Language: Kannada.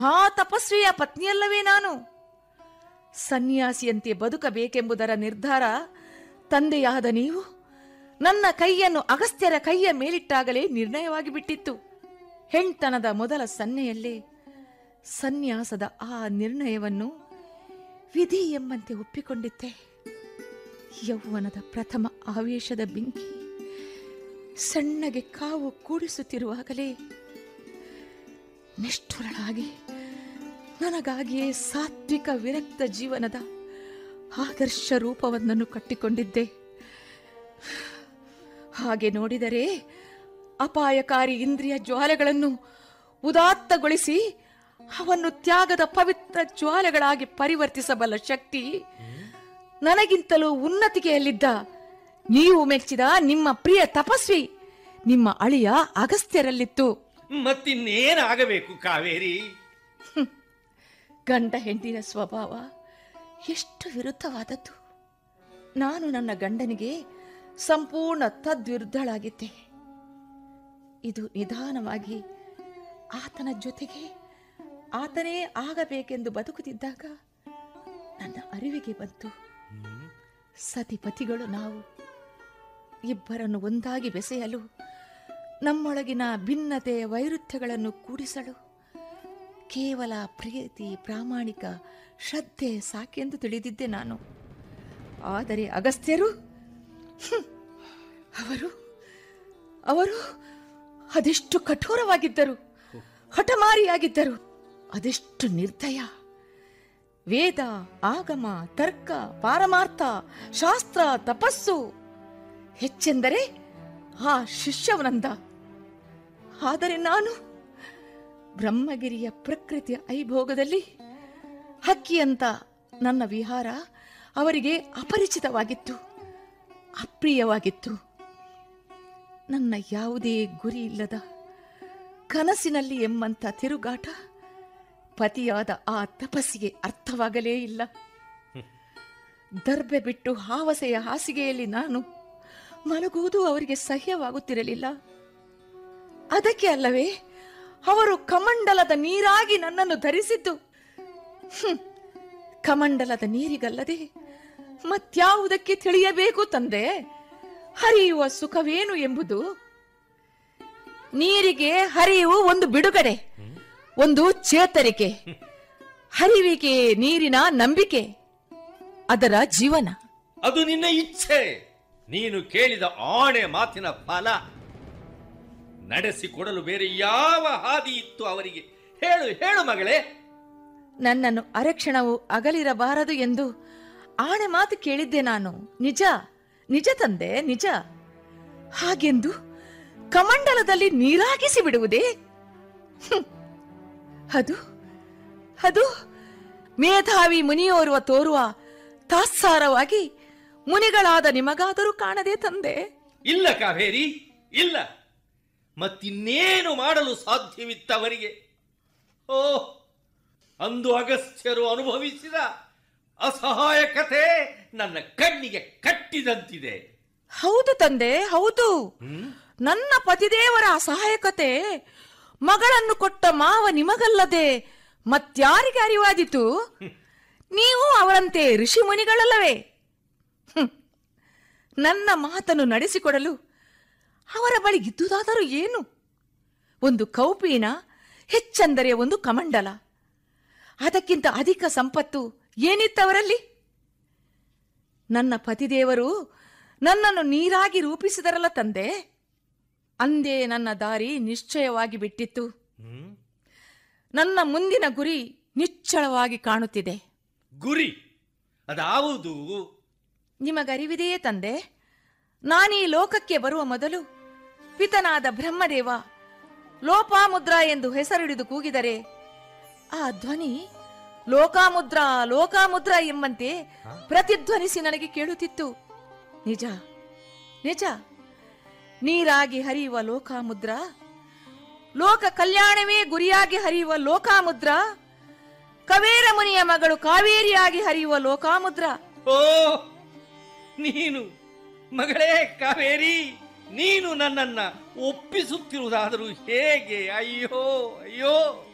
ಆ ತಪಸ್ವಿಯ ಪತ್ನಿಯಲ್ಲವೇ ನಾನು ಸನ್ಯಾಸಿಯಂತೆ ಬದುಕಬೇಕೆಂಬುದರ ನಿರ್ಧಾರ ತಂದೆಯಾದ ನೀವು ನನ್ನ ಕೈಯನ್ನು ಅಗಸ್ತ್ಯರ ಕೈಯ ಮೇಲಿಟ್ಟಾಗಲೇ ನಿರ್ಣಯವಾಗಿ ಬಿಟ್ಟಿತ್ತು ಹೆಣ್ತನದ ಮೊದಲ ಸನ್ನೆಯಲ್ಲೇ ಸನ್ಯಾಸದ ಆ ನಿರ್ಣಯವನ್ನು ವಿಧಿ ಎಂಬಂತೆ ಒಪ್ಪಿಕೊಂಡಿದ್ದೆ ಯೌವನದ ಪ್ರಥಮ ಆವೇಶದ ಬೆಂಕಿ ಸಣ್ಣಗೆ ಕಾವು ಕೂಡಿಸುತ್ತಿರುವಾಗಲೇ ನಿಷ್ಠುರಳಾಗಿ ನನಗಾಗಿಯೇ ಸಾತ್ವಿಕ ವಿರಕ್ತ ಜೀವನದ ಆದರ್ಶ ರೂಪವೊಂದನ್ನು ಕಟ್ಟಿಕೊಂಡಿದ್ದೆ ಹಾಗೆ ನೋಡಿದರೆ ಅಪಾಯಕಾರಿ ಇಂದ್ರಿಯ ಜ್ವಾಲೆಗಳನ್ನು ಉದಾತ್ತಗೊಳಿಸಿ ಅವನ್ನು ತ್ಯಾಗದ ಪವಿತ್ರ ಜ್ವಾಲೆಗಳಾಗಿ ಪರಿವರ್ತಿಸಬಲ್ಲ ಶಕ್ತಿ ನನಗಿಂತಲೂ ಉನ್ನತಿಗೆಯಲ್ಲಿದ್ದ ನೀವು ಮೆಚ್ಚಿದ ನಿಮ್ಮ ಪ್ರಿಯ ತಪಸ್ವಿ ನಿಮ್ಮ ಅಳಿಯ ಅಗಸ್ತ್ಯರಲ್ಲಿತ್ತು ಮತ್ತಿನ್ನೇನಾಗಬೇಕು ಕಾವೇರಿ ಗಂಡ ಹೆಂಡಿನ ಸ್ವಭಾವ ಎಷ್ಟು ವಿರುದ್ಧವಾದದ್ದು ನಾನು ನನ್ನ ಗಂಡನಿಗೆ ಸಂಪೂರ್ಣ ತದ್ವಿರುದ್ಧಳಾಗಿದ್ದೆ ಇದು ನಿಧಾನವಾಗಿ ಆತನ ಜೊತೆಗೆ ಆತನೇ ಆಗಬೇಕೆಂದು ಬದುಕುತ್ತಿದ್ದಾಗ ನನ್ನ ಅರಿವಿಗೆ ಬಂತು ಸತಿಪತಿಗಳು ನಾವು ಇಬ್ಬರನ್ನು ಒಂದಾಗಿ ಬೆಸೆಯಲು ನಮ್ಮೊಳಗಿನ ಭಿನ್ನತೆ ವೈರುಧ್ಯಗಳನ್ನು ಕೂಡಿಸಲು ಕೇವಲ ಪ್ರೀತಿ ಪ್ರಾಮಾಣಿಕ ಶ್ರದ್ಧೆ ಸಾಕೆಂದು ತಿಳಿದಿದ್ದೆ ನಾನು ಆದರೆ ಅಗಸ್ತ್ಯರು ಹ್ಮ್, ಅವರು ಅವರು ಅದೆಷ್ಟು ಕಠೋರವಾಗಿದ್ದರು ಹಠಮಾರಿಯಾಗಿದ್ದರು ಅದೆಷ್ಟು ನಿರ್ದಯ ವೇದ ಆಗಮ ತರ್ಕ ಪಾರಮಾರ್ಥ ಶಾಸ್ತ್ರ ತಪಸ್ಸು ಹೆಚ್ಚೆಂದರೆ ಆ ಶಿಷ್ಯವನಂದ ಆದರೆ ನಾನು ಬ್ರಹ್ಮಗಿರಿಯ ಪ್ರಕೃತಿಯ ಐಭೋಗದಲ್ಲಿ ಹಕ್ಕಿಯಂತ ನನ್ನ ವಿಹಾರ ಅವರಿಗೆ ಅಪರಿಚಿತವಾಗಿತ್ತು ಅಪ್ರಿಯವಾಗಿತ್ತು ನನ್ನ ಯಾವುದೇ ಗುರಿ ಇಲ್ಲದ ಕನಸಿನಲ್ಲಿ ಎಂಬಂತ ತಿರುಗಾಟ ಪತಿಯಾದ ಆ ತಪಸ್ಸಿಗೆ ಅರ್ಥವಾಗಲೇ ಇಲ್ಲ ದರ್ಬೆ ಬಿಟ್ಟು ಹಾವಸೆಯ ಹಾಸಿಗೆಯಲ್ಲಿ ನಾನು ಮಲಗುವುದು ಅವರಿಗೆ ಸಹ್ಯವಾಗುತ್ತಿರಲಿಲ್ಲ ಅದಕ್ಕೆ ಅಲ್ಲವೇ ಅವರು ಕಮಂಡಲದ ನೀರಾಗಿ ನನ್ನನ್ನು ಧರಿಸಿದ್ದು ಹ್ಮ್. ಕಮಂಡಲದ ನೀರಿಗಲ್ಲದೆ ಮತ್ಯಾವುದಕ್ಕೆ ತಿಳಿಯಬೇಕು ತಂದೆ ಹರಿಯುವ ಸುಖವೇನು ಎಂಬುದು ನೀರಿಗೆ ಹರಿಯುವ ಒಂದು ಬಿಡುಗಡೆ ಒಂದು ಚೇತರಿಕೆ ಹರಿವಿಗೆ ನೀರಿನ ನಂಬಿಕೆ ಅದರ ಜೀವನ ಅದು ನಿನ್ನ ಇಚ್ಛೆ ನೀನು ಕೇಳಿದ ಆಣೆ ಮಾತಿನ ಫಲ ನಡೆಸಿಕೊಡಲು ಬೇರೆ ಯಾವ ಹಾದಿ ಇತ್ತು ಅವರಿಗೆ ಹೇಳು ಹೇಳು ಮಗಳೇ ನನ್ನನ್ನು ಅರಕ್ಷಣವು ಅಗಲಿರಬಾರದು ಎಂದು ಆಣೆ ಮಾತು ಕೇಳಿದ್ದೆ ನಾನು ನಿಜ ನಿಜ ತಂದೆ ನಿಜ ಹಾಗೆಂದು ಕಮಂಡಲದಲ್ಲಿ ನೀರಾಗಿಸಿ ಬಿಡುವುದೇ ಹ್ಮ್. ಅದು ಅದು ಮೇಧಾವಿ ಮುನಿಯೋರ್ವ ತೋರುವ ತಾತ್ಸಾರವಾಗಿ ಮುನಿಗಳಾದ ನಿಮಗಾದರೂ ಕಾಣದೆ ತಂದೆ ಇಲ್ಲ ಕಾವೇರಿ ಇಲ್ಲ ಮತ್ತಿನ್ನೇನು ಮಾಡಲು ಸಾಧ್ಯವಿತ್ತವರಿಗೆ ಓ ಅಂದು ಅಗಸ್ತ್ಯರು ಅನುಭವಿಸಿದ ಅಸಹಾಯಕತೆ ನನ್ನ ಕಣ್ಣಿಗೆ ಕಟ್ಟಿದಂತಿದೆ ಹೌದು ತಂದೆ ಹೌದು ನನ್ನ ಪತಿದೇವರ ಅಸಹಾಯಕತೆ ಮಗಳನ್ನು ಕೊಟ್ಟ ಮಾವ ನಿಮಗಲ್ಲದೆ ಮತ್ಯಾರಿಗೆ ಅರಿವಾದಿತು ನೀವು ಅವರಂತೆ ಋಷಿ ಮುನಿಗಳಲ್ಲವೇ ಹ್ಮ್. ನನ್ನ ಮಾತನ್ನು ನಡೆಸಿಕೊಡಲು ಅವರ ಬಳಿ ಇದ್ದುದಾದರೂ ಏನು ಒಂದು ಕೌಪೀನ ಹೆಚ್ಚೆಂದರೆ ಒಂದು ಕಮಂಡಲ ಅದಕ್ಕಿಂತ ಅಧಿಕ ಸಂಪತ್ತು ಏನಿತ್ತವರಲ್ಲಿ ನನ್ನ ಪತಿದೇವರು ನನ್ನನ್ನು ನೀರಾಗಿ ರೂಪಿಸಿದರಲ್ಲ ತಂದೆ ಅಂದೇ ನನ್ನ ದಾರಿ ನಿಶ್ಚಯವಾಗಿ ಬಿಟ್ಟಿತ್ತು ನನ್ನ ಮುಂದಿನ ಗುರಿ ನಿಚ್ಚಳವಾಗಿ ಕಾಣುತ್ತಿದೆ ಗುರಿ ಅದಾವುದು ನಿಮಗರಿವಿದೆಯೇ ತಂದೆ ನಾನೀ ಲೋಕಕ್ಕೆ ಬರುವ ಮೊದಲು ಪಿತನಾದ ಬ್ರಹ್ಮದೇವ ಲೋಪಾಮುದ್ರಾ ಎಂದು ಹೆಸರಿಡಿದು ಕೂಗಿದರೆ ಆ ಧ್ವನಿ ಲೋಕಾಮುದ್ರಾ ಲೋಕಾಮುದ್ರಾ ಎಂಬಂತೆ ಪ್ರತಿಧ್ವನಿಸಿ ನನಗೆ ಕೇಳುತ್ತಿತ್ತು ನಿಜ ನಿಜ ನೀರಾಗಿ ಹರಿಯುವ ಲೋಕಾಮುದ್ರಾ ಲೋಕ ಕಲ್ಯಾಣವೇ ಗುರಿಯಾಗಿ ಹರಿಯುವ ಲೋಕಾಮುದ್ರಾ ಕವೇರ ಮುನಿಯ ಮಗಳು ಕಾವೇರಿಯಾಗಿ ಹರಿಯುವ ಲೋಕಾಮುದ್ರಾ ಓ ನೀನು ಮಗಳೇ ಕಾವೇರಿ ನೀನು ನನ್ನನ್ನ ಒಪ್ಪಿಸುತ್ತಿರುವುದಾದರೂ ಹೇಗೆ ಅಯ್ಯೋ ಅಯ್ಯೋ